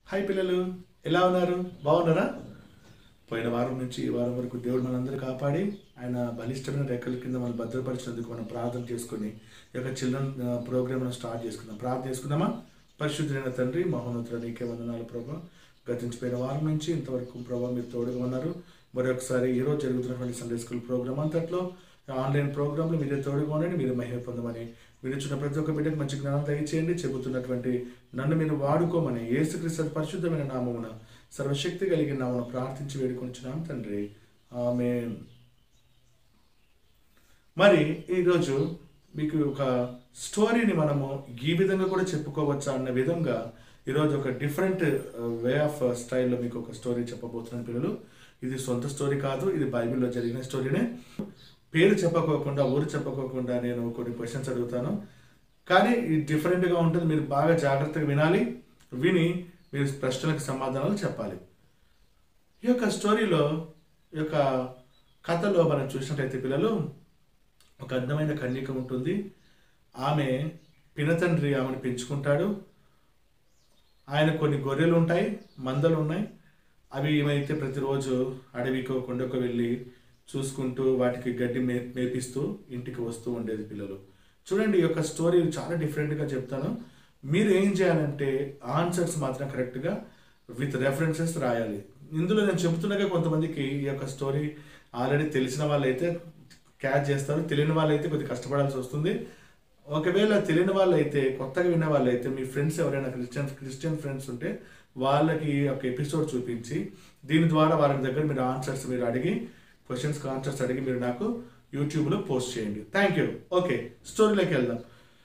hi పిల్లలు ఎలా ఉన్నారు బాగున్నారా పోయిన వారం నుంచి ఈ వారం వరకు దేవుడు మనందరూ కాపాడి ఆయన బలిష్టమైన రెక్కల కింద మనం భద్రపరిచినందుకు మనం ప్రార్థన చేసుకొని ఈ యొక్క చిల్డ్రన్ ప్రోగ్రామ్ స్టార్ట్ చేసుకుందాం ప్రార్థన చేసుకుందామా పరిశుద్ధులైన తండ్రి మహోన్నతుల నీకే వందనాలు ప్రభా గతించిపోయిన వారం నుంచి ఇంతవరకు ప్రభా మీరు తోడుగా ఉన్నారు మరొకసారి ఈరోజు జరుగుతున్నటువంటి సండే స్కూల్ ప్రోగ్రామ్ అంతట్లో ఆన్లైన్ ప్రోగ్రాంలు మీరే తోడుగా ఉండండి మీరు మహిమ పొందమని మీరు ఇచ్చిన ప్రతి ఒక్క బిడ్డకు మంచి జ్ఞానం దయచేయండి చెబుతున్నటువంటి నన్ను మీరు వాడుకోమని ఏసుక్రీస్తు పరిశుద్ధమైన నామమున సర్వశక్తి కలిగిన నామను ప్రార్థించి వేడుకొంచున్నాం తండ్రి ఆమె మరి ఈరోజు మీకు ఒక స్టోరీని మనము ఈ విధంగా కూడా చెప్పుకోవచ్చా అన్న విధంగా ఈరోజు ఒక డిఫరెంట్ వే ఆఫ్ స్టైల్లో మీకు ఒక స్టోరీ చెప్పబోతున్నాను పిల్లలు ఇది సొంత స్టోరీ కాదు ఇది బైబిల్లో జరిగిన స్టోరీనే పేరు చెప్పకోకుండా ఊరు చెప్పకోకుండా నేను కొన్ని క్వశ్చన్స్ అడుగుతాను కానీ ఇది డిఫరెంట్గా ఉంటుంది మీరు బాగా జాగ్రత్తగా వినాలి విని మీరు ప్రశ్నలకు సమాధానాలు చెప్పాలి ఈ యొక్క స్టోరీలో ఈ యొక్క కథలో మనం చూసినట్లయితే పిల్లలు ఒక అందమైన కన్యక ఉంటుంది ఆమె పినతండ్రి ఆమెను పెంచుకుంటాడు ఆయన కొన్ని గొర్రెలు ఉంటాయి మందలు ఉన్నాయి అవి ఏమైతే ప్రతిరోజు అడవికో కొండకు వెళ్ళి చూసుకుంటూ వాటికి గడ్డి మే మేపిస్తూ ఇంటికి వస్తూ ఉండేది పిల్లలు చూడండి ఈ యొక్క స్టోరీ చాలా డిఫరెంట్గా చెప్తాను మీరు ఏం చేయాలంటే ఆన్సర్స్ మాత్రం కరెక్ట్గా విత్ రెఫరెన్సెస్ రాయాలి ఇందులో నేను చెబుతున్నాగా కొంతమందికి ఈ యొక్క స్టోరీ ఆల్రెడీ తెలిసిన వాళ్ళైతే క్యాచ్ చేస్తారు తెలియని వాళ్ళైతే కొద్దిగా కష్టపడాల్సి వస్తుంది ఒకవేళ తెలియని వాళ్ళైతే కొత్తగా విన్న వాళ్ళైతే మీ ఫ్రెండ్స్ ఎవరైనా క్రిస్టియన్ క్రిస్టియన్ ఫ్రెండ్స్ ఉంటే వాళ్ళకి ఒక ఎపిసోడ్ చూపించి దీని ద్వారా వాళ్ళ దగ్గర మీరు ఆన్సర్స్ మీరు అడిగి క్వశ్చన్స్కి ఆన్సర్స్ అడిగి మీరు నాకు యూట్యూబ్లో పోస్ట్ చేయండి థ్యాంక్ యూ ఓకే స్టోరీలోకి వెళ్దాం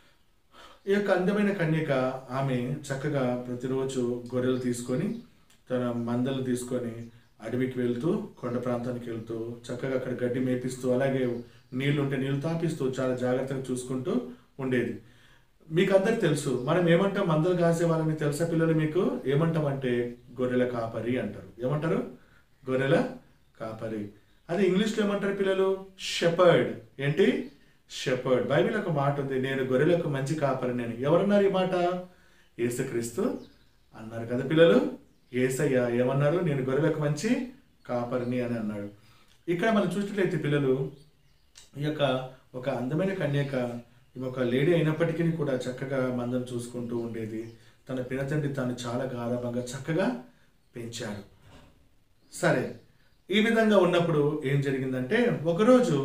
ఈ యొక్క అందమైన కన్యక ఆమె చక్కగా ప్రతిరోజు గొర్రెలు తీసుకొని తన మందలు తీసుకొని అడవికి వెళ్తూ కొండ ప్రాంతానికి వెళ్తూ చక్కగా అక్కడ గడ్డి మేపిస్తూ అలాగే నీళ్లు ఉంటే నీళ్లు తాపిస్తూ చాలా జాగ్రత్తగా చూసుకుంటూ ఉండేది మీకు అందరికి తెలుసు మనం ఏమంటాం మందలు కాసే వాళ్ళని తెలుసా పిల్లలు మీకు ఏమంటాం అంటే గొర్రెల కాపరి అంటారు ఏమంటారు గొర్రెల కాపరి అది ఇంగ్లీష్లో ఏమంటారు పిల్లలు షెపర్డ్ ఏంటి షెపర్డ్ బైబిల్ ఒక మాట ఉంది నేను గొర్రెలకు మంచి కాపరి నేను ఎవరన్నారు ఈ మాట యేసుక్రీస్తు అన్నారు కదా పిల్లలు ఏసయ్య ఏమన్నారు నేను గొర్రెలకు మంచి కాపరిని అని అన్నాడు ఇక్కడ మనం చూసినట్లయితే పిల్లలు ఈ యొక్క ఒక అందమైన కన్యక ఈమె ఒక లేడీ అయినప్పటికీ కూడా చక్కగా మందం చూసుకుంటూ ఉండేది తన పినతండ్రి తాను చాలా గారభంగా చక్కగా పెంచాడు సరే ఈ విధంగా ఉన్నప్పుడు ఏం జరిగిందంటే ఒకరోజు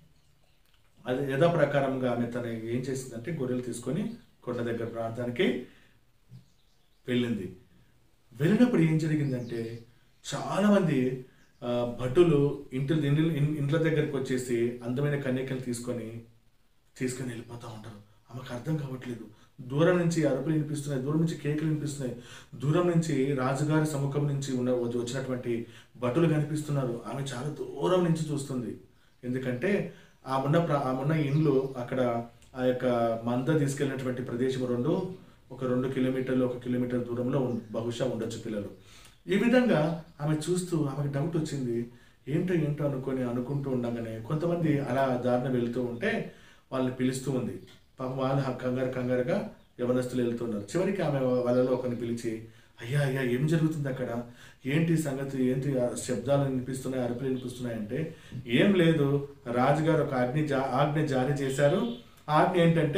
అది యథా ప్రకారంగా ఆమె తన ఏం చేసిందంటే గొర్రెలు తీసుకొని కొండ దగ్గర ప్రాంతానికి వెళ్ళింది వెళ్ళినప్పుడు ఏం జరిగిందంటే చాలామంది ఆ, భటులు ఇంటి ఇంటి ఇంట్ల దగ్గరికి వచ్చేసి అందమైన కన్యకలు తీసుకొని తీసుకొని వెళ్ళిపోతూ ఉంటారు ఆమెకు అర్థం కావట్లేదు దూరం నుంచి అరుపులు వినిపిస్తున్నాయి దూరం నుంచి కేకులు వినిపిస్తున్నాయి దూరం నుంచి రాజుగారి సముఖం నుంచి ఉన్న వచ్చినటువంటి భటులు కనిపిస్తున్నారు ఆమె చాలా దూరం నుంచి చూస్తుంది ఎందుకంటే ఆ ఉన్న ప్ర ఆ ఉన్న ఇండ్లు అక్కడ ఆ యొక్క మంద తీసుకెళ్ళినటువంటి ప్రదేశం రెండు ఒక రెండు కిలోమీటర్లు ఒక కిలోమీటర్ దూరంలో ఉం- బహుశా ఉండొచ్చు పిల్లలు ఈ విధంగా ఆమె చూస్తూ ఆమెకు డౌట్ వచ్చింది ఏంటో ఏంటో అనుకొని అనుకుంటూ ఉండగానే కొంతమంది అలా దారిన వెళ్తూ ఉంటే వాళ్ళని పిలుస్తూ ఉంది పాపం వాళ్ళు హ- కంగారు కంగారుగా యవనస్తులు వెళ్తున్నారు చివరికి ఆమె వాళ్ళలో ఒకరిని పిలిచి అయ్యా అయ్యా ఏం జరుగుతుంది అక్కడ ఏంటి సంగతి ఏంటి ఆ శబ్దాలు వినిపిస్తున్నాయి అరుపులు వినిపిస్తున్నాయి అంటే ఏం లేదు రాజుగారు ఒక ఆజ్ఞ జా ఆజ్ఞ జారీ చేశారు ఆ ఆజ్ఞ ఏంటంటే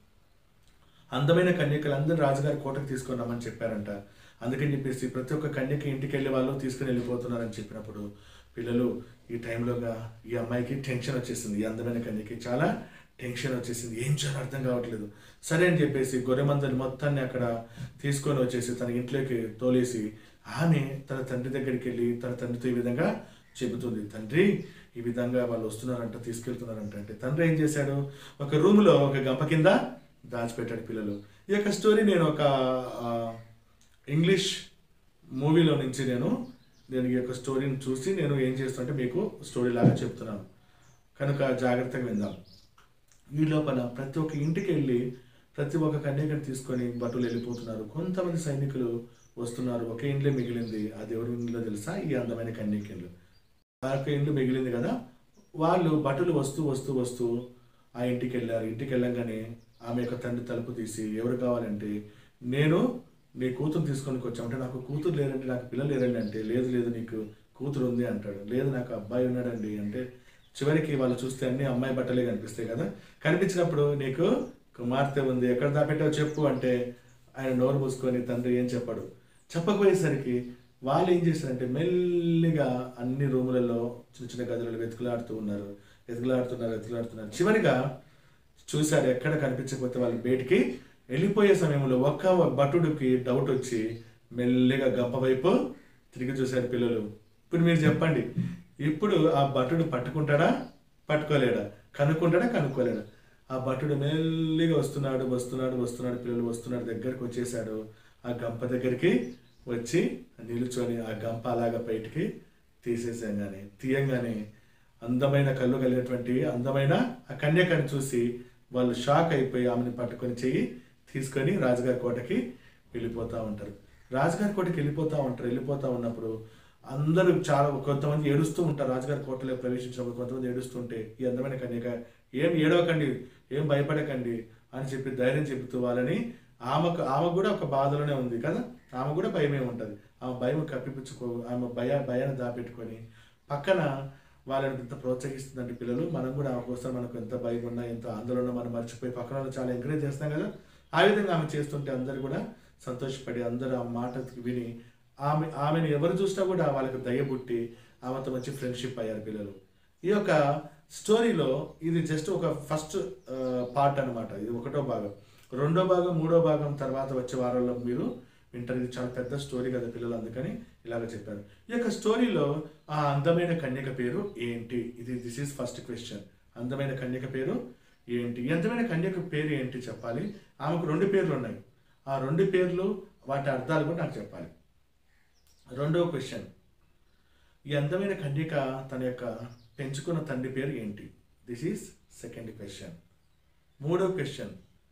అందమైన కన్యకలందరూ రాజుగారి కోటకు తీసుకొని రమ్మని చెప్పారంట అందుకని చెప్పేసి ప్రతి ఒక్క కన్యక ఇంటికి వెళ్ళే వాళ్ళు తీసుకుని వెళ్ళిపోతున్నారని చెప్పినప్పుడు పిల్లలు ఈ టైంలోగా ఈ అమ్మాయికి టెన్షన్ వచ్చేసింది ఈ అందమైన కన్యకి చాలా టెన్షన్ వచ్చేసింది ఏం చేయాలో అర్థం కావట్లేదు సరే అని చెప్పేసి గొర్రెమందని మొత్తాన్ని అక్కడ తీసుకొని వచ్చేసి తన ఇంట్లోకి తోలేసి ఆమె తన తండ్రి దగ్గరికి వెళ్ళి తన తండ్రితో ఈ విధంగా చెబుతుంది తండ్రి ఈ విధంగా వాళ్ళు వస్తున్నారంట తీసుకెళ్తున్నారంట అంటే తండ్రి ఏం చేశాడు ఒక రూమ్లో ఒక గంప కింద దాచిపెట్టాడు పిల్లలు ఈ యొక్క స్టోరీ నేను ఒక ఆ, ఇంగ్లీష్ మూవీలో నుంచి నేను నేను ఈ యొక్క స్టోరీని చూసి నేను ఏం చేస్తానంటే మీకు స్టోరీ లాగా చెప్తున్నాను కనుక జాగ్రత్తగా విందాం ఈ లోపల ప్రతి ఒక్క ఇంటికి వెళ్ళి ప్రతి ఒక్క కన్యకను తీసుకొని భటులు వెళ్ళిపోతున్నారు కొంతమంది సైనికులు వస్తున్నారు ఒకే ఇంట్లో మిగిలింది అది ఎవరి ఇంట్లో తెలుసా ఈ అందమైన కన్యకలు ఆ యొక్క ఇంట్లో మిగిలింది కదా వాళ్ళు భటులు వస్తూ వస్తూ వస్తూ ఆ ఇంటికి వెళ్ళారు ఇంటికి వెళ్ళంగానే ఆమె యొక్క తండ్రి తలుపు తీసి ఎవరు కావాలంటే నేను నీ కూతురు తీసుకొని వచ్చామంటే నాకు కూతురు లేరండి నాకు పిల్లలు లేరండి అంటే లేదు లేదు నీకు కూతురు ఉంది అంటాడు లేదు నాకు అబ్బాయి ఉన్నాడండి అంటే చివరికి వాళ్ళు చూస్తే అన్ని అమ్మాయి బట్టలే కనిపిస్తాయి కదా కనిపించినప్పుడు నీకు కుమార్తె ఉంది ఎక్కడ దాపెట్టావు చెప్పు అంటే ఆయన నోరు మూసుకొని తండ్రి ఏం చెప్పాడు చెప్పకపోయేసరికి వాళ్ళు ఏం చేశారంటే మెల్లిగా అన్ని రూములలో చిన్న చిన్న గదులలో వెతుకులాడుతూ ఉన్నారు వెతుకులాడుతున్నారు వెతుకులాడుతున్నారు చివరిగా చూశారు ఎక్కడ కనిపించకపోతే వాళ్ళు బయటికి వెళ్ళిపోయే సమయంలో ఒక్క భటుడికి డౌట్ వచ్చి మెల్లిగా గంప వైపు తిరిగి చూశారు పిల్లలు ఇప్పుడు మీరు చెప్పండి ఇప్పుడు ఆ భటుడు పట్టుకుంటాడా పట్టుకోలేడా కనుక్కుంటాడా కనుక్కోలేడా ఆ భటుడు మెల్లిగా వస్తున్నాడు వస్తున్నాడు వస్తున్నాడు పిల్లలు వస్తున్నాడు దగ్గరికి వచ్చేసాడు ఆ గంప దగ్గరికి వచ్చి నిలుచొని ఆ గంప అలాగా బయటికి తీసేసాగానే తీయంగానే అందమైన కళ్ళు కలిగినటువంటి అందమైన ఆ కన్యకని చూసి వాళ్ళు షాక్ అయిపోయి ఆమెను పట్టుకొని చెయ్యి తీసుకొని రాజుగారి కోటకి వెళ్ళిపోతూ ఉంటారు రాజుగారి కోటకి వెళ్ళిపోతూ ఉంటారు వెళ్ళిపోతూ ఉన్నప్పుడు అందరూ చాలా కొంతమంది ఏడుస్తూ ఉంటారు రాజుగారి కోటలో ప్రవేశించినప్పుడు కొంతమంది ఏడుస్తుంటే ఈ అందమైన కన్యక ఏం ఏడవకండి ఏం భయపడకండి అని చెప్పి ధైర్యం చెబుతూ వాళ్ళని ఆమెకు ఆమె కూడా ఒక బాధలోనే ఉంది కదా ఆమె కూడా భయమే ఉంటుంది ఆమె భయం కప్పిపుచ్చుకో ఆమె భయ భయాన్ని దాపెట్టుకొని పక్కన వాళ్ళని ఎంత ప్రోత్సహిస్తుందంటే పిల్లలు మనం కూడా ఆమె కోసం మనకు ఎంత భయం ఉన్నా ఎంత ఆందోళన ఉన్నా మనం మర్చిపోయి పక్కన వాళ్ళు చాలా ఎంకరేజ్ చేస్తాం కదా ఆ విధంగా ఆమె చేస్తుంటే అందరు కూడా సంతోషపడి అందరూ ఆ మాట విని ఆమె ఆమెను ఎవరు చూసినా కూడా వాళ్ళకి దయబుట్టి ఆమెతో మంచి ఫ్రెండ్షిప్ అయ్యారు పిల్లలు ఈ యొక్క స్టోరీలో ఇది జస్ట్ ఒక ఫస్ట్ పార్ట్ అన్నమాట ఇది ఒకటో భాగం రెండో భాగం మూడో భాగం తర్వాత వచ్చే వారాల్లో మీరు వింటారు ఇది చాలా పెద్ద స్టోరీ కదా పిల్లలు అందుకని ఇలాగ చెప్పారు ఈ యొక్క స్టోరీలో ఆ అందమైన కన్యక పేరు ఏంటి ఇది దిస్ ఈస్ ఫస్ట్ క్వశ్చన్ అందమైన కన్యక పేరు ఏంటి ఈ అందమైన కన్యక పేరు ఏంటి చెప్పాలి ఆమెకు రెండు పేర్లు ఉన్నాయి ఆ రెండు పేర్లు వాటి అర్థాలు కూడా నాకు చెప్పాలి రెండవ క్వశ్చన్ ఈ అందమైన కన్యక తన యొక్క పెంచుకున్న తండ్రి పేరు ఏంటి దిస్ ఈస్ సెకండ్ క్వశ్చన్ మూడవ క్వశ్చన్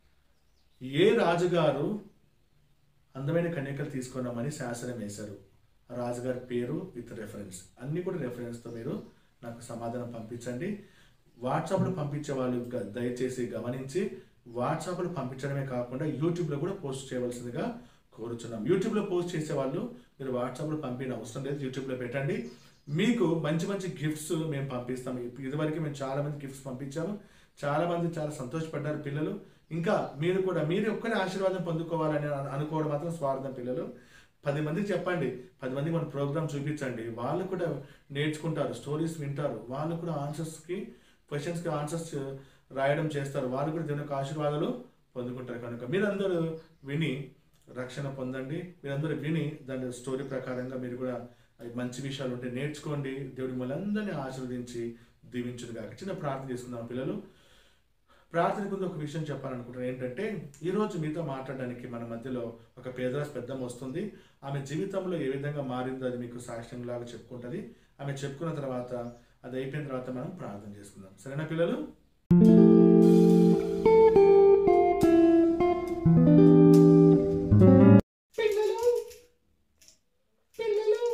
ఏ రాజుగారు అందమైన కన్యకలు తీసుకున్నామని శాసనం వేశారు ఆ రాజుగారి పేరు విత్ రెఫరెన్స్ అన్ని కూడా రెఫరెన్స్తో మీరు నాకు సమాధానం పంపించండి వాట్సాప్లో పంపించే వాళ్ళు గ- దయచేసి గమనించి వాట్సాప్లో పంపించడమే కాకుండా యూట్యూబ్లో కూడా పోస్ట్ చేయవలసిందిగా కోరుచున్నాం యూట్యూబ్లో పోస్ట్ చేసే వాళ్ళు మీరు వాట్సాప్లో పంపిన అవసరం లేదు యూట్యూబ్లో పెట్టండి మీకు మంచి మంచి గిఫ్ట్స్ మేము పంపిస్తాం ఇప్ప- ఇదివరకు మేము చాలా మంది గిఫ్ట్స్ పంపించాము చాలా మంది చాలా సంతోషపడ్డారు పిల్లలు ఇంకా మీరు కూడా మీరు ఒక్కరి ఆశీర్వాదం పొందుకోవాలని అను- అనుకోవడం మాత్రం స్వార్థం పిల్లలు పది మందికి చెప్పండి పది మందికి మన ప్రోగ్రామ్ చూపించండి వాళ్ళు కూడా నేర్చుకుంటారు స్టోరీస్ వింటారు వాళ్ళు కూడా ఆన్సర్స్కి క్వశ్చన్స్కి ఆన్సర్స్ రాయడం చేస్తారు వాళ్ళు కూడా దేవుని యొక్క ఆశీర్వాదాలు పొందుకుంటారు కనుక మీరందరూ విని రక్షణ పొందండి మీరందరూ విని దాని స్టోరీ ప్రకారంగా మీరు కూడా మంచి విషయాలు ఉంటే నేర్చుకోండి దేవుడి మిమ్మల్ని అందరినీ ఆశీర్వదించి దీవించును కాక చిన్న ప్రార్థన చేసుకుందాం పిల్లలు ప్రార్థన ముందు ఒక విషయం చెప్పాలనుకుంటున్నాను ఏంటంటే ఈరోజు మీతో మాట్లాడడానికి మన మధ్యలో ఒక పేదరాశి పెద్దమ్మ వస్తుంది ఆమె జీవితంలో ఏ విధంగా మారిందో అది మీకు సాక్ష్యంలాగా చెప్పుకుంటుంది ఆమె చెప్పుకున్న తర్వాత అది అయిపోయిన తర్వాత మనం ప్రార్థన చేసుకుందాం సరేనా పిల్లలు పిల్లలు పిల్లలు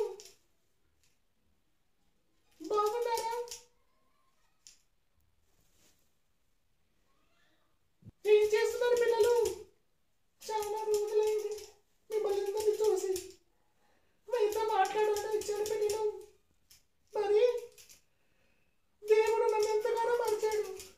బాగున్నారా ఏం చేస్తున్నారు పిల్లలు చాలా రోజులైంది మిమ్మల్ని అందరినీ చూసి మీతో మాట్లాడాలని వచ్చాను పిల్లలు మరి దేవుడు నన్ను ఎంతగానో మరిచాడు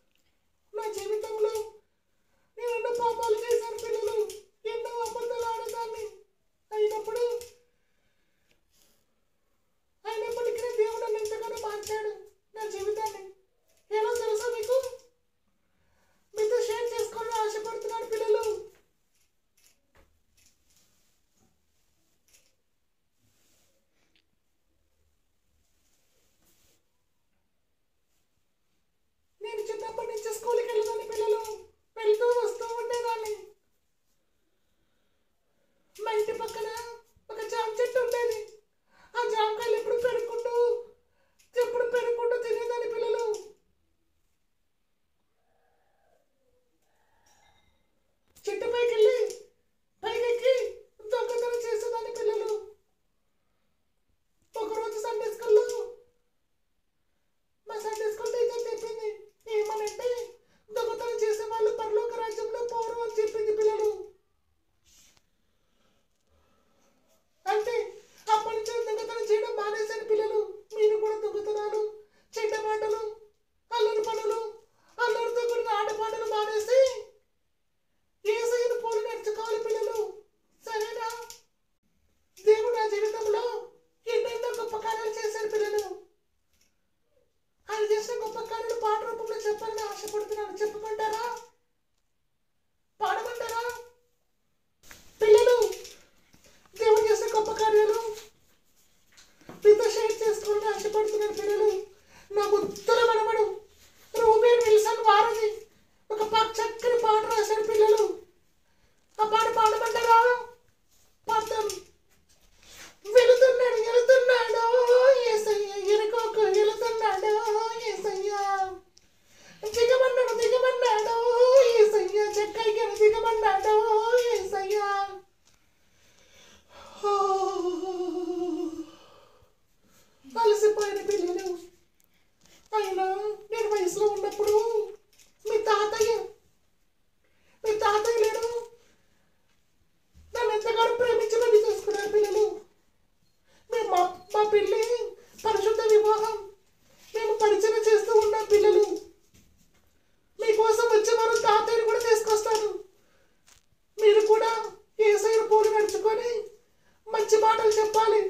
మంచి మాటలు చెప్పాలి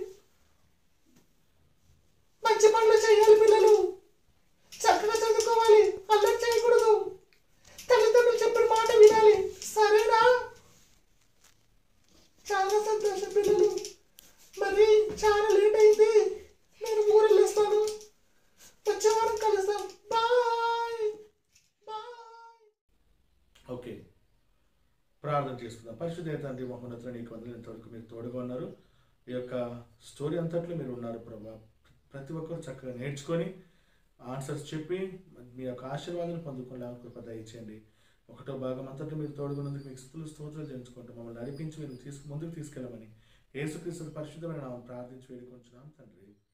మంచి పనులు చేయాలి పిల్లలు చక్కగా చదువుకోవాలి అల్లరి చేయకూడదు తల్లిదండ్రులు చెప్పిన మాట వినాలి సరేనా చాలా సంతోషం పిల్లలు మరి చాలా లేట్ అయింది నేను ఊరు వెళ్ళేస్తాను వచ్చే వారం కలుస్తాం బాయ్ బాయ్ ఓకే ప్రార్థన చేసుకుందాం పరిశుద్ధ తండ్రి మహోన్నతులు నీకు వందలు ఇంతవరకు మీరు తోడుగా ఉన్నారు ఈ యొక్క స్టోరీ అంతట్లో మీరు ఉన్నారు ప్రభా ప్రతి ఒక్కరు చక్కగా నేర్చుకొని ఆన్సర్స్ చెప్పి మీ యొక్క ఆశీర్వాదాలు పొందుకునేలా కృప దయచేయండి ఒకటో భాగం అంతట్లో మీరు తోడుగున్నందుకు మీకు స్థుతులు స్తోత్రాలు జయించుకుంటూ మమ్మల్ని నడిపించి మీరు తీసుకు ముందుకు తీసుకెళ్ళమని యేసుక్రీస్తు పరిశుద్ధమైన నామం ప్రార్థించి వేడుకొంచున్నాం తండ్రి